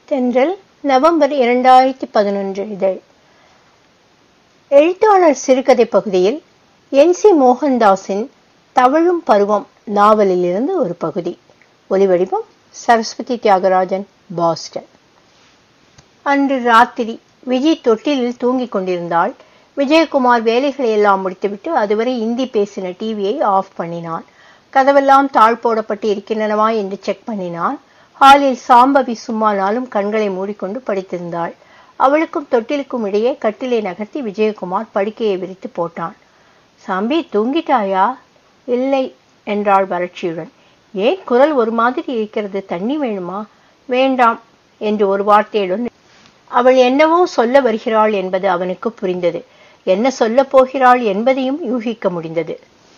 தென்றல் நவம்பர் இரண்டாயிரத்தி பதினொன்று இதழ் எழுத்தாளர் சிறுகதை பகுதியில் என் சி மோகன்தாஸின் தவழும் பருவம் நாவலிலிருந்து ஒரு பகுதி ஒலிவடிவம் சரஸ்வதி தியாகராஜன் பாஸ்டன் அன்று ராத்திரி விஜய் தொட்டிலில் தூங்கிக் கொண்டிருந்தாள் விஜயகுமார் வேலைகளை எல்லாம் முடித்துவிட்டு அதுவரை இந்தி பேசின டிவியை ஆஃப் பண்ணினான் கதவெல்லாம் தாழ் போடப்பட்டு இருக்கின்றனவா என்று செக் பண்ணினான் ஹாலில் சாம்பவி சும்மானாலும் கண்களை மூடிக்கொண்டு படித்திருந்தாள் அவளுக்கும் தொட்டிலுக்கும் இடையே கட்டிலை நகர்த்தி விஜயகுமார் படுக்கையை விரித்து போட்டான் சாம்பி தூங்கிட்டாயா இல்லை என்றாள் வறட்சியுடன் ஏன் குரல் ஒரு மாதிரி இருக்கிறது தண்ணி வேணுமா வேண்டாம் என்று ஒரு வார்த்தையுடன் அவள் என்னவோ சொல்ல வருகிறாள் என்பது அவனுக்கு புரிந்தது என்ன சொல்லப் போகிறாள் என்பதையும் யூகிக்க முடிந்தது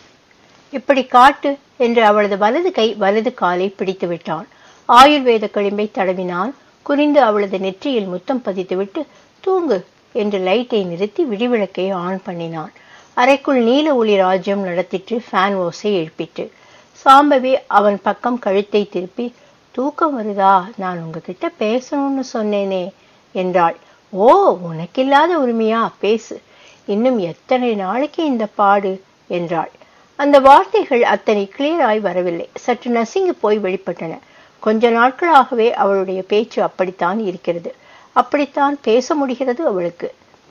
இப்படி காட்டு என்று அவளது வலது கை வலது காலை பிடித்து விட்டான் ஆயுர்வேத களிம்பை தடவினான் குனிந்து அவளது நெற்றியில் முத்தம் பதித்துவிட்டு தூங்கு என்று லைட்டை நிறுத்தி விடிவிளக்கை ஆன் பண்ணினான் அறைக்குள் நீல ஒளி ராஜ்யம் நடத்திட்டு ஃபேன் ஓசை எழுப்பிட்டு சாம்பவி அவன் பக்கம் கழுத்தை திருப்பி தூக்கம் வருதா நான் உங்ககிட்ட பேசணும்னு சொன்னேனே என்றாள் ஓ உனக்கில்லாத உரிமையா பேசு இன்னும் எத்தனை நாளைக்கு இந்த பாடு என்றாள் அந்த வார்த்தைகள் அத்தனை கிளியராய் வரவில்லை சற்று நசுங்கி போய் வெளிப்பட்டன கொஞ்ச நாட்களாகவே அவளுடைய பேச்சு அப்படித்தான் இருக்கிறது அப்படித்தான் பேச முடிகிறது அவளுக்கு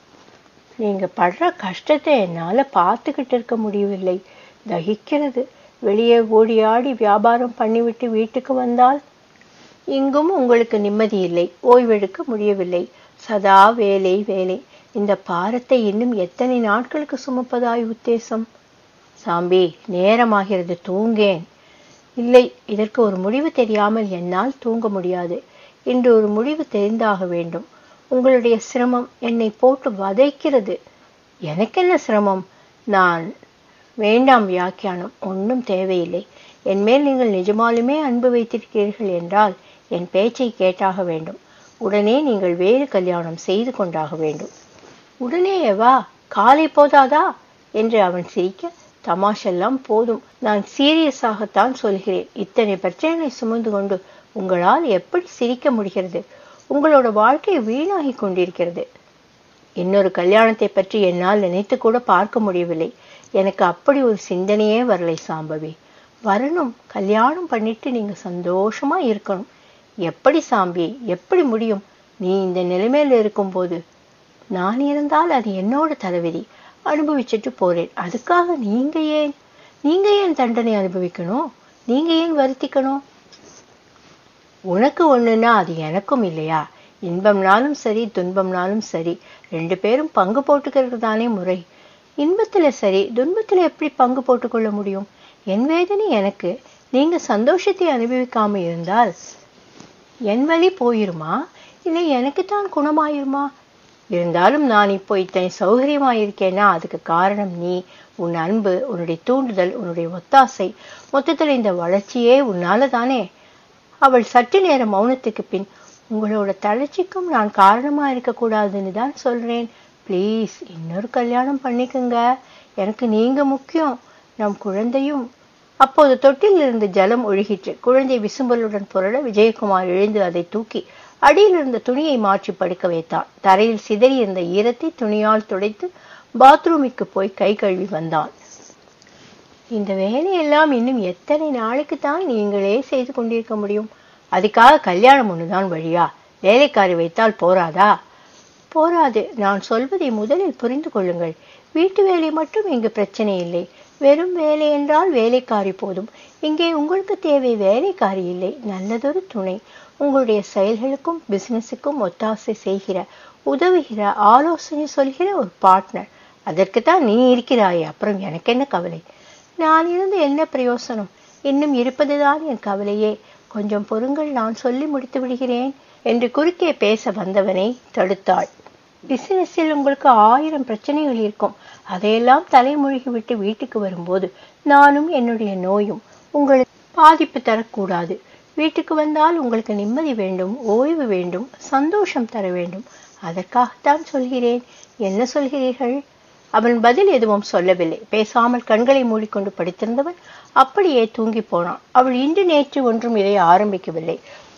நீங்க படுற கஷ்டத்தை என்னால பார்த்துக்கிட்டு இருக்க முடியவில்லை தகிக்கிறது வெளியே ஓடியாடி வியாபாரம் பண்ணிவிட்டு வீட்டுக்கு வந்தால் இங்கும் உங்களுக்கு நிம்மதி இல்லை ஓய்வெடுக்க முடியவில்லை சதா வேலை வேலை இந்த பாரத்தை இன்னும் எத்தனை நாட்களுக்கு சுமப்பதாய் உத்தேசம் சாம்பி நேரமாகிறது தூங்கேன் இல்லை இதற்கு ஒரு முடிவு தெரியாமல் என்னால் தூங்க முடியாது இன்று ஒரு முடிவு தெரிந்தாக வேண்டும் உங்களுடைய சிரமம் என்னை போட்டு வதைக்கிறது எனக்கென்ன சிரமம் நான் வேண்டாம் வியாக்கியானம் ஒன்றும் தேவையில்லை என் மேல் நீங்கள் நிஜமாலுமே அன்பு வைத்திருக்கிறீர்கள் என்றால் என் பேச்சை கேட்டாக வேண்டும் உடனே நீங்கள் வேறு கல்யாணம் செய்து கொண்டாக வேண்டும் உடனேயேவா காலை போதாதா என்று அவன் சிரிக்க தமாஷெல்லாம் போதும் நான் சீரியஸாகத்தான் சொல்கிறேன் இத்தனை பிரச்சனைகளை சுமந்து கொண்டு உங்களால் எப்படி சிரிக்க முடிகிறது உங்களோட வாழ்க்கை வீணாகி கொண்டிருக்கிறது இன்னொரு கல்யாணத்தை பற்றி என்னால் நினைத்து கூட பார்க்க முடியவில்லை எனக்கு அப்படி ஒரு சிந்தனையே வரலை சாம்பவி வரணும் கல்யாணம் பண்ணிட்டு நீங்க சந்தோஷமா இருக்கணும் எப்படி சாம்பி எப்படி முடியும் நீ இந்த நிலைமையில இருக்கும்போது நான் இருந்தால் அது என்னோட தலைவிதி அனுபவிச்சுட்டு போறேன் அதுக்காக நீங்க ஏன் நீங்க ஏன் தண்டனை அனுபவிக்கணும் நீங்க ஏன் வருத்திக்கணும் உனக்கு ஒண்ணுன்னா அது எனக்கும் இல்லையா இன்பம்னாலும் சரி துன்பம்னாலும் சரி ரெண்டு பேரும் பங்கு போட்டுக்கிறது தானே முறை இன்பத்துல சரி துன்பத்துல எப்படி பங்கு போட்டுக்கொள்ள முடியும் என் வேதனை எனக்கு நீங்க சந்தோஷத்தை அனுபவிக்காம இருந்தால் என் வழி போயிருமா இல்லை எனக்குத்தான் குணமாயிருமா இருந்தாலும் நான் இப்போ இத்தனை சௌகரியமாயிருக்கேன்னா அதுக்கு காரணம் நீ உன் அன்பு உன்னுடைய தூண்டுதல் உன்னுடைய ஒத்தாசை மொத்தத்தில் இந்த வளர்ச்சியே உன்னால தானே அவள் சற்று நேர மௌனத்துக்கு பின் உங்களோட தளர்ச்சிக்கும் நான் காரணமா இருக்கக்கூடாதுன்னு தான் சொல்றேன் ப்ளீஸ் இன்னொரு கல்யாணம் பண்ணிக்கோங்க எனக்கு நீங்க முக்கியம் நம் குழந்தையும் அப்போது தொட்டில் இருந்து ஜலம் ஒழுகிற்று குழந்தை விசும்பலுடன் புரள விஜயகுமார் எழுந்து அதை தூக்கி அடியில் இருந்த துணியை மாற்றி படுக்க வைத்தான் தரையில் சிதறி இருந்த ஈரத்தை துணியால் துடைத்து பாத்ரூமிற்கு போய் கை கழுவி வந்தான் இந்த வேலையெல்லாம் இன்னும் எத்தனை நாளைக்கு தான் நீங்களே செய்து கொண்டிருக்க முடியும் அதுக்காக கல்யாணம் ஒண்ணுதான் வழியா வேலைக்காரி வைத்தால் போராதா போராது நான் சொல்வதை முதலில் புரிந்து கொள்ளுங்கள் வீட்டு வேலை மட்டும் இங்கு பிரச்சனை இல்லை வெறும் வேலை என்றால் வேலைக்காரி போதும் இங்கே உங்களுக்கு தேவை வேலைக்காரி இல்லை நல்லதொரு துணை உங்களுடைய செயல்களுக்கும் பிசினஸுக்கும் ஒத்தாசை செய்கிற உதவுகிற ஆலோசனை சொல்கிற ஒரு பார்ட்னர் அதற்கு தான் நீ இருக்கிறாயே அப்புறம் எனக்கு என்ன கவலை நான் இருந்து என்ன பிரயோசனம் இன்னும் இருப்பதுதான் என் கவலையே கொஞ்சம் பொறுங்கள் நான் சொல்லி முடித்து விடுகிறேன் என்று குறுக்கே பேச வந்தவனை தடுத்தாள் பிசினஸில் உங்களுக்கு ஆயிரம் பிரச்சனைகள் இருக்கும் அதையெல்லாம் தலைமொழிகி விட்டு வீட்டுக்கு வரும்போது நானும் என்னுடைய நோயும் உங்களுக்கு பாதிப்பு தரக்கூடாது வீட்டுக்கு வந்தால் உங்களுக்கு நிம்மதி வேண்டும் ஓய்வு வேண்டும் சந்தோஷம் தர வேண்டும் அதற்காகத்தான் சொல்கிறேன் என்ன சொல்கிறீர்கள் அவன் பதில் எதுவும் சொல்லவில்லை பேசாமல் கண்களை மூடிக்கொண்டு படித்திருந்தவன் அப்படியே தூங்கி போனான் அவள் இன்று நேற்று ஒன்றும் இதை ஆரம்பிக்கவில்லை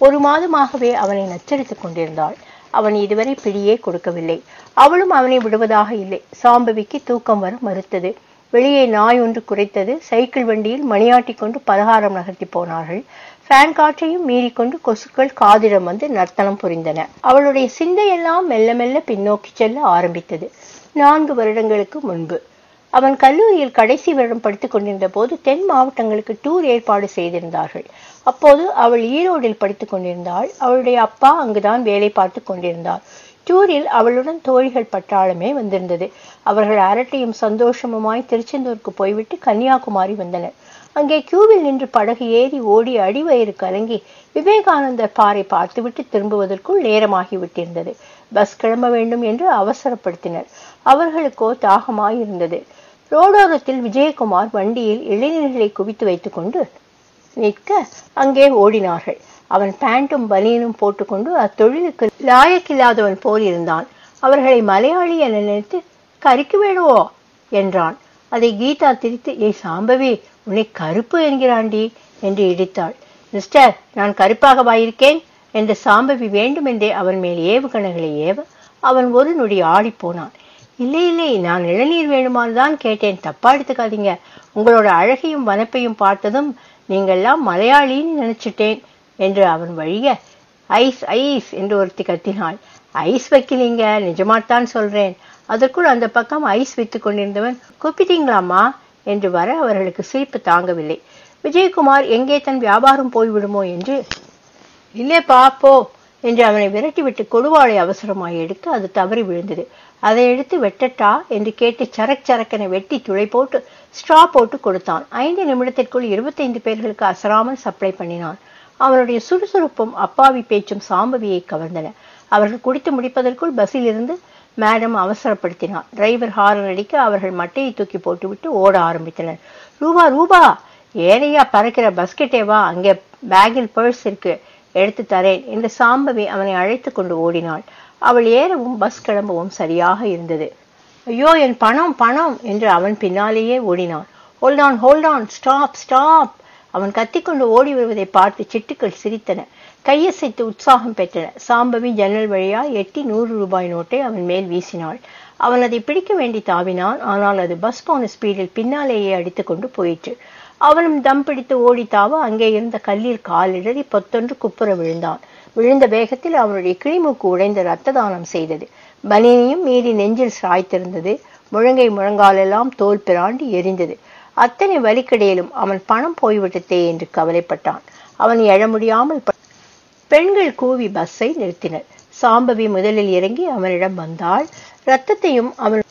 ஒரு மாதமாகவே அவனை நச்சரித்துக் கொண்டிருந்தாள் அவன் இதுவரை பிடியே கொடுக்கவில்லை அவளும் அவனை விடுவதாக இல்லை சாம்பவிக்கு தூக்கம் வர மறுத்தது வெளியே நாய் ஒன்று குறைத்தது சைக்கிள் வண்டியில் மணியாட்டி கொண்டு பலகாரம் நகர்த்தி போனார்கள் ஃபேன் காற்றையும் மீறிக்கொண்டு கொசுக்கள் காதிடம் வந்து நர்த்தனம் புரிந்தன அவளுடைய சிந்தையெல்லாம் மெல்ல மெல்ல பின்னோக்கி செல்ல ஆரம்பித்தது நான்கு வருடங்களுக்கு முன்பு அவன் கல்லூரியில் கடைசி வருடம் படித்துக் கொண்டிருந்த போது தென் மாவட்டங்களுக்கு டூர் ஏற்பாடு செய்திருந்தார்கள் அப்போது அவள் ஈரோடில் படித்துக் கொண்டிருந்தாள் அவளுடைய அப்பா அங்குதான் வேலை பார்த்து கொண்டிருந்தார் டூரில் அவளுடன் தோழிகள் பட்டாளமே வந்திருந்தது அவர்கள் அரட்டையும் சந்தோஷமுமாய் திருச்செந்தூருக்கு போய்விட்டு கன்னியாகுமரி வந்தனர் அங்கே கியூவில் நின்று படகு ஏறி ஓடி அடிவயிறு கலங்கி விவேகானந்தர் பாறை பார்த்துவிட்டு திரும்புவதற்குள் நேரமாகி விட்டிருந்தது பஸ் கிளம்ப வேண்டும் என்று அவசரப்படுத்தினர் அவர்களுக்கோ தாகமாயிருந்தது ரோடோரத்தில் விஜயகுமார் வண்டியில் இளைஞர்களை குவித்து வைத்துக்கொண்டு நிற்க அங்கே ஓடினார்கள் அவன் பேண்ட்டும் பனியனும் போட்டுக்கொண்டு அத்தொழிலுக்கு லாயக்கில்லாதவன் போல் இருந்தான் அவர்களை மலையாளி என நினைத்து கறிக்கு வேணுவோ என்றான் அதை கீதா திரித்து ஏய் சாம்பவி உன்னை கருப்பு என்கிறாண்டி என்று இடித்தாள் மிஸ்டர் நான் கருப்பாகவா இருக்கேன் என்று சாம்பவி வேண்டுமென்றே அவன் மேல் ஏவுகணைகளை ஏவ அவன் ஒரு நொடி ஆடிப்போனான் இல்லை இல்லை நான் இளநீர் வேணுமான்னு தான் கேட்டேன் தப்பா எடுத்துக்காதீங்க உங்களோட அழகையும் வனப்பையும் பார்த்ததும் நீங்கள்லாம் மலையாளின்னு நினைச்சிட்டேன் என்று அவன் வழிய ஐஸ் ஐஸ் என்று ஒருத்தி கத்தினாள் ஐஸ் வைக்கலீங்க நிஜமாத்தான் சொல்றேன் அதற்குள் அந்த பக்கம் ஐஸ் வைத்துக் கொண்டிருந்தவன் கூப்பிட்டீங்களாமா என்று வர அவர்களுக்கு சிரிப்பு தாங்கவில்லை விஜயகுமார் எங்கே தன் வியாபாரம் போய்விடுமோ என்று இல்லைப்பா போ என்று அவனை விரட்டிவிட்டு கொடுவாளை அவசரமாய் எடுத்து அது தவறி விழுந்தது அதை எடுத்து வெட்டட்டா என்று கேட்டு சரக் சரக்கென வெட்டி துளை போட்டு ஸ்ட்ரா போட்டு கொடுத்தான் ஐந்து நிமிடத்திற்குள் இருபத்தைந்து பேர்களுக்கு அசராமல் சப்ளை பண்ணினான் அவனுடைய சுறுசுறுப்பும் அப்பாவி பேச்சும் சாம்பவியை கவர்ந்தன அவர்கள் குடித்து முடிப்பதற்குள் பஸ்ஸில் இருந்து மேடம் அவசரப்படுத்தினார் டிரைவர் ஹாரன் அடிக்க அவர்கள் மட்டையை தூக்கி போட்டுவிட்டு ஓட ஆரம்பித்தனர் ரூபா ரூபா ஏனையா பறக்கிற பஸ்கெட்டே வா அங்கே பேக்கில் பர்ஸ் இருக்கு எடுத்து தரேன் என்று சாம்பவி அவனை அழைத்து கொண்டு ஓடினாள் அவள் ஏறவும் பஸ் கிளம்பவும் சரியாக இருந்தது ஐயோ என் பணம் பணம் என்று அவன் பின்னாலேயே ஓடினான் ஹோல்டான் ஹோல்டான் ஸ்டாப் ஸ்டாப் அவன் கத்திக்கொண்டு ஓடி வருவதை பார்த்து சிட்டுக்கள் சிரித்தன கையசைத்து உற்சாகம் பெற்றன சாம்பவி ஜன்னல் வழியா எட்டி நூறு ரூபாய் நோட்டை அவன் மேல் வீசினாள் அவன் அதை பிடிக்க வேண்டி தாவினான் ஆனால் அது பஸ் போன ஸ்பீடில் பின்னாலேயே அடித்து கொண்டு போயிற்று அவனும் தம் பிடித்து ஓடி தாவ அங்கே இருந்த கல்லில் காலிடறி பொத்தொன்று குப்புற விழுந்தான் விழுந்த வேகத்தில் அவனுடைய கிளிமூக்கு உடைந்து ரத்த தானம் செய்தது பனியனையும் மீறி நெஞ்சில் சாய்த்திருந்தது முழங்கை முழங்காலெல்லாம் தோல் பிராண்டி எரிந்தது அத்தனை வலிக்கடையிலும் அவன் பணம் போய்விட்டதே என்று கவலைப்பட்டான் அவன் எழ முடியாமல் பெண்கள் கூவி பஸ்ஸை நிறுத்தினர் சாம்பவி முதலில் இறங்கி அவனிடம் வந்தாள் ரத்தத்தையும் அவன்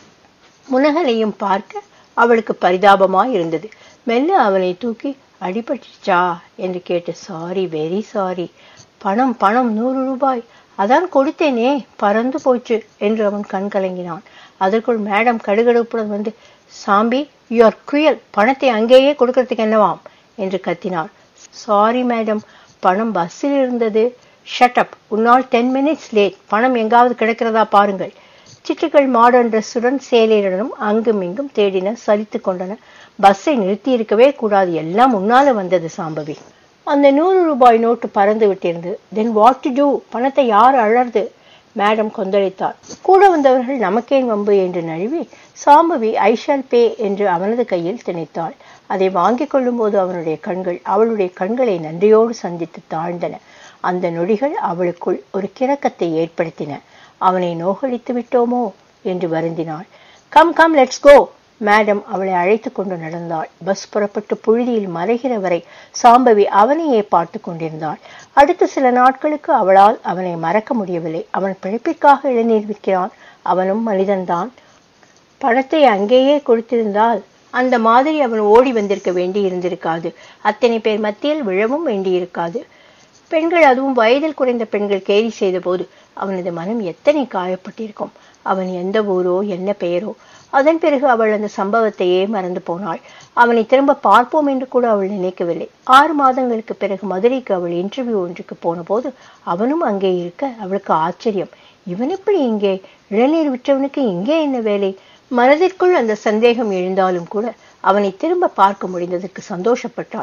முனகலையும் பார்க்க அவளுக்கு பரிதாபமாய் இருந்தது மெல்ல அவனை தூக்கி அடிபட்டுச்சா என்று கேட்டு சாரி வெரி சாரி பணம் பணம் நூறு ரூபாய் அதான் கொடுத்தேனே பறந்து போச்சு என்று அவன் கண் கலங்கினான் அதற்குள் மேடம் கடுகடுப்புடன் வந்து சாம்பி யுவர் குயல் பணத்தை அங்கேயே கொடுக்கறதுக்கு என்னவாம் என்று கத்தினார் சாரி மேடம் பணம் பஸ்ஸில் இருந்தது ஷட் அப் உன்னால் டென் மினிட்ஸ் லேட் பணம் எங்காவது கிடைக்கிறதா பாருங்கள் சிட்டுகள் மாடர்ன் ட்ரெஸ்ஸுடன் சேலையுடனும் அங்கும் இங்கும் தேடின சலித்து கொண்டன பஸ்ஸை நிறுத்தி இருக்கவே கூடாது எல்லாம் முன்னால வந்தது சாம்பவி அந்த நூறு ரூபாய் நோட்டு பறந்து விட்டிருந்தது தென் வாட் டு டூ பணத்தை யார் அழறது மேடம் கொந்தளித்தார் கூட வந்தவர்கள் நமக்கேன் வம்பு என்று நழுவி சாம்பவி ஐஷால் பே என்று அவனது கையில் திணைத்தாள் அதை வாங்கிக் கொள்ளும் போது அவனுடைய கண்கள் அவளுடைய கண்களை நன்றியோடு சந்தித்து தாழ்ந்தன அந்த நொடிகள் அவளுக்குள் ஒரு கிறக்கத்தை ஏற்படுத்தின அவனை நோகடித்து விட்டோமோ என்று வருந்தினாள் come come let's go madam அவளை அழைத்து கொண்டு நடந்தாள் பஸ் புறப்பட்டு புழுதியில் மறைகிற வரை சாம்பவி அவனையே பார்த்து கொண்டிருந்தாள் அடுத்த சில நாட்களுக்கு அவளால் அவனை மறக்க முடியவில்லை அவன் பிழைப்பிற்காக இளநீர் விற்கிறான் அவனும் மனிதன்தான் பணத்தை அங்கேயே கொடுத்திருந்தால் அந்த மாதிரி அவன் ஓடி வந்திருக்க வேண்டி இருந்திருக்காது அத்தனை பேர் மத்தியில் விழவும் வேண்டியிருக்காது பெண்கள் அதுவும் வயதில் குறைந்த பெண்கள் கேலி செய்த போது அவனது மனம் எத்தனை காயப்பட்டிருக்கும் அவன் எந்த ஊரோ என்ன பெயரோ அதன் பிறகு அவள் அந்த சம்பவத்தையே மறந்து போனாள் அவனை திரும்ப பார்ப்போம் என்று கூட அவள் நினைக்கவில்லை ஆறு மாதங்களுக்கு பிறகு மதுரைக்கு அவள் இன்டர்வியூ ஒன்றுக்கு போன போது அவனும் அங்கே இருக்க அவளுக்கு ஆச்சரியம் இவன் எப்படி இங்கே இளநீர் விற்றவனுக்கு இங்கே என்ன வேலை மனதிற்குள் அந்த சந்தேகம் எழுந்தாலும் கூட அவனை திரும்ப பார்க்க முடிந்ததற்கு சந்தோஷப்பட்டாள்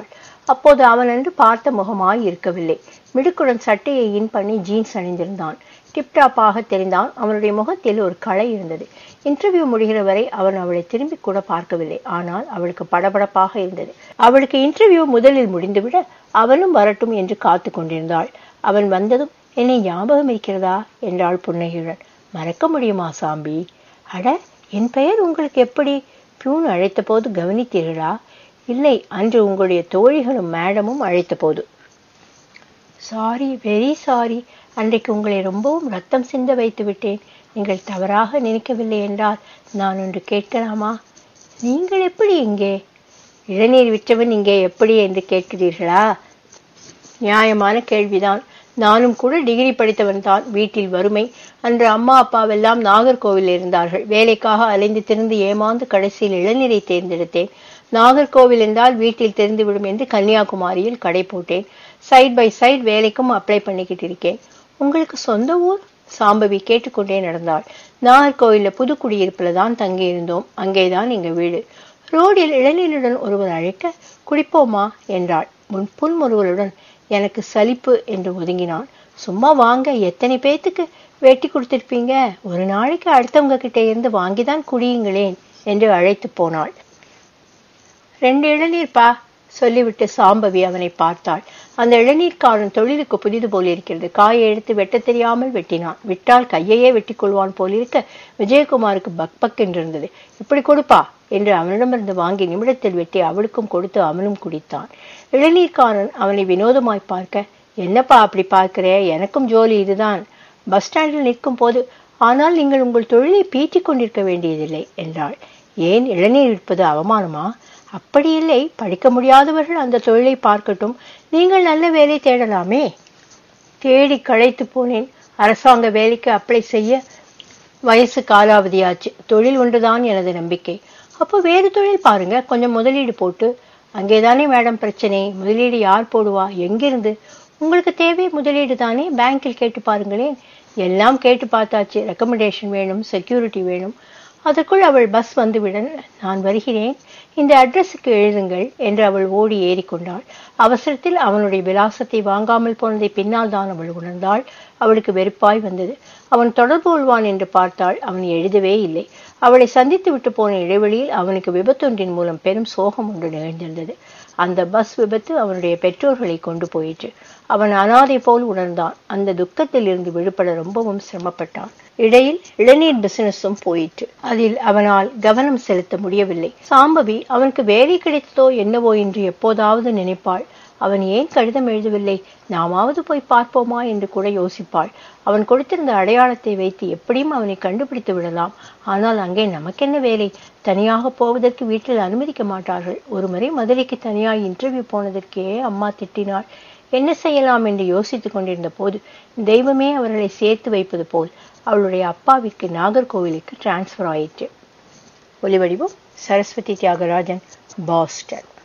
அப்போது அவன் அன்று பார்த்த முகமாய் இருக்கவில்லை மிடுக்குடன் சட்டையை இன் பண்ணி ஜீன்ஸ் அணிந்திருந்தான் டிப்டாப்பாக தெரிந்தான் அவனுடைய முகத்தில் ஒரு களை இருந்தது இன்டர்வியூ முடிகிற வரை அவன் அவளை திரும்பி கூட பார்க்கவில்லை ஆனால் அவளுக்கு படபடப்பாக இருந்தது அவளுக்கு இன்டர்வியூ முதலில் முடிந்துவிட அவனும் வரட்டும் என்று காத்து கொண்டிருந்தாள் அவன் வந்ததும் என்னை ஞாபகம் இருக்கிறதா என்றாள் புன்னகையுடன் மறக்க முடியுமா சாம்பி அட என் பெயர் உங்களுக்கு எப்படி பியூன் அழைத்த போது கவனித்தீர்களா இல்லை அன்று உங்களுடைய தோழிகளும் மேடமும் அழைத்த போது சாரி வெரி சாரி அன்றைக்கு உங்களை ரொம்பவும் ரத்தம் சிந்த வைத்து விட்டேன் நீங்கள் தவறாக நினைக்கவில்லை என்றால் நான் ஒன்று கேட்கலாமா நீங்கள் எப்படி இங்கே இளநீர் விற்றவன் இங்கே எப்படி என்று கேட்கிறீர்களா நியாயமான கேள்விதான் நானும் கூட டிகிரி படித்தவன் தான் வீட்டில் வறுமை அன்று அம்மா அப்பாவெல்லாம் நாகர்கோவில் இருந்தார்கள் வேலைக்காக அலைந்து திரிந்து ஏமாந்து கடைசியில் இளநீரை தேர்ந்தெடுத்தேன் நாகர்கோவில் என்றால் வீட்டில் தெரிந்துவிடும் என்று கன்னியாகுமரியில் கடை போட்டேன் சைட் பை சைட் வேலைக்கும் அப்ளை பண்ணிக்கிட்டு இருக்கேன் உங்களுக்கு சொந்த ஊர் சாம்பவி கேட்டுக்கொண்டே நடந்தாள் நாகர்கோவில்ல புது குடியிருப்புல தான் தங்கி இருந்தோம் அங்கேதான் எங்க வீடு ரோடில் இளநீருடன் ஒருவர் அழைக்க குடிப்போமா என்றாள் முன் புன்முறுவலுடன் எனக்கு சலிப்பு என்று ஒதுங்கினான் சும்மா வாங்க எத்தனை பேத்துக்கு வெட்டி கொடுத்திருப்பீங்க ஒரு நாளைக்கு அடுத்தவங்க கிட்ட இருந்து வாங்கிதான் குடியுங்களேன் என்று அழைத்து போனாள் ரெண்டு இளநீர்ப்பா சொல்லிவிட்டு சாம்பவி அவனை பார்த்தாள் அந்த இளநீர்காரன் தொழிலுக்கு புதிது போல் இருக்கிறது காயை எடுத்து வெட்ட தெரியாமல் வெட்டினான் விட்டால் கையையே வெட்டி கொள்வான் போலிருக்க விஜயகுமாருக்கு பக் பக் என்றிருந்தது இப்படி கொடுப்பா என்று அவனிடமிருந்து வாங்கி நிமிடத்தில் வெட்டி அவளுக்கும் கொடுத்து அவனும் குடித்தான் இளநீர்காரன் அவனை வினோதமாய் பார்க்க என்னப்பா அப்படி பார்க்கிறே எனக்கும் ஜோலி இதுதான் பஸ் ஸ்டாண்டில் நிற்கும் போது ஆனால் நீங்கள் உங்கள் தொழிலை பீற்றிக் கொண்டிருக்க வேண்டியதில்லை என்றாள் ஏன் இளநீர் விற்பது அவமானமா அப்படி இல்லை படிக்க முடியாதவர்கள் அந்த தொழிலை பார்க்கட்டும் நீங்கள் நல்ல வேலை தேடலாமே தேடி களைத்து போனேன் அரசாங்க வேலைக்கு அப்ளை செய்ய வயசு காலாவதியாச்சு தொழில் ஒன்றுதான் எனது நம்பிக்கை அப்போ வேறு தொழில் பாருங்க கொஞ்சம் முதலீடு போட்டு அங்கேதானே மேடம் பிரச்சனை முதலீடு யார் போடுவா எங்கிருந்து உங்களுக்கு தேவை முதலீடு தானே பேங்கில் கேட்டு பாருங்களேன் எல்லாம் கேட்டு பார்த்தாச்சு ரெக்கமெண்டேஷன் வேணும் செக்யூரிட்டி வேணும் அதற்குள் அவள் பஸ் வந்துவிட நான் வருகிறேன் இந்த அட்ரஸுக்கு எழுதுங்கள் என்று அவள் ஓடி ஏறிக்கொண்டாள் அவசரத்தில் அவனுடைய விலாசத்தை வாங்காமல் போனதை பின்னால் தான் அவள் உணர்ந்தாள் அவளுக்கு வெறுப்பாய் வந்தது அவன் தொடர்பு கொள்வான் என்று பார்த்தாள் அவன் எழுதவே இல்லை அவளை சந்தித்து விட்டு போன இடைவெளியில் அவனுக்கு விபத்தொன்றின் மூலம் பெரும் சோகம் ஒன்று நிகழ்ந்திருந்தது அந்த பஸ் விபத்து அவனுடைய பெற்றோர்களை கொண்டு போயிற்று அவன் அனாதை போல் உணர்ந்தான் அந்த துக்கத்தில் இருந்து விடுபட ரொம்பவும் சிரமப்பட்டான் இடையில் இளநீர் பிசினஸும் போயிற்று அதில் அவனால் கவனம் செலுத்த முடியவில்லை சாம்பவி அவனுக்கு வேலை கிடைத்ததோ என்னவோ என்று எப்போதாவது நினைப்பாள் அவன் ஏன் கடிதம் எழுதவில்லை நாமாவது போய் பார்ப்போமா என்று கூட யோசிப்பாள் அவன் கொடுத்திருந்த அடையாளத்தை வைத்து எப்படியும் அவனை கண்டுபிடித்து விடலாம் ஆனால் அங்கே நமக்கென்ன வேலை தனியாக போவதற்கு வீட்டில் அனுமதிக்க மாட்டார்கள் ஒருமுறை மதுரைக்கு தனியாய் இன்டர்வியூ போனதற்கே அம்மா திட்டினாள் என்ன செய்யலாம் என்று யோசித்துக் கொண்டிருந்த போது தெய்வமே அவர்களை சேர்த்து வைப்பது போல் அவளுடைய அப்பாவிற்கு நாகர்கோவிலுக்கு டிரான்ஸ்ஃபர் ஆயிற்று ஒலிவடிவம் சரஸ்வதி தியாகராஜன் பாஸ்டன்